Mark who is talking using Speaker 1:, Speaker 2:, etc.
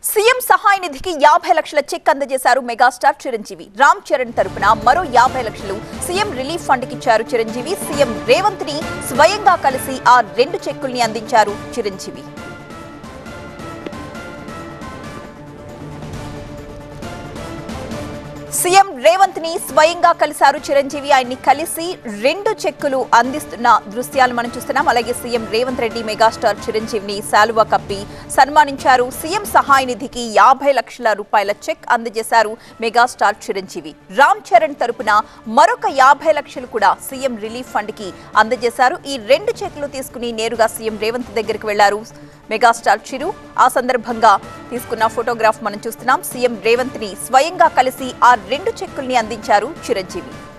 Speaker 1: CM సహాయ నిధికి యాభై లక్షల చెక్ అందజేశారు మెగాస్టార్ చిరంజీవి రామ్ చరణ్ తరపున మరో యాభై లక్షలు సీఎం రిలీఫ్ ఫండ్ ఇచ్చారు చిరంజీవి సీఎం రేవంత్ ని స్వయంగా కలిసి ఆ రెండు చెక్కుల్ని అందించారు చిరంజీవి సీఎం రేవంత్ ని స్వయంగా కలిశారు చిరంజీవి ఆయన్ని కలిసి రెండు చెక్కులు అందిస్తున్న దృశ్యాలు మనం చూస్తున్నాం అలాగే సీఎం రేవంత్ రెడ్డి మెగాస్టార్ చిరంజీవిని శాలువా కప్పి సన్మానించారు సీఎం సహాయ నిధికి యాభై లక్షల రూపాయల చెక్ అందజేశారు మెగాస్టార్ చిరంజీవి రామ్ చరణ్ తరపున మరొక యాభై లక్షలు కూడా సీఎం రిలీఫ్ ఫండ్ కి అందజేశారు ఈ రెండు చెక్లు తీసుకుని నేరుగా సీఎం రేవంత్ దగ్గరికి వెళ్లారు మెగాస్టార్ చిరు ఆ సందర్భంగా తీసుకున్న ఫోటోగ్రాఫ్ మనం చూస్తున్నాం సీఎం రేవంత్ ని స్వయంగా కలిసి ఆ రెండు చెక్కుల్ని అందించారు చిరంజీవి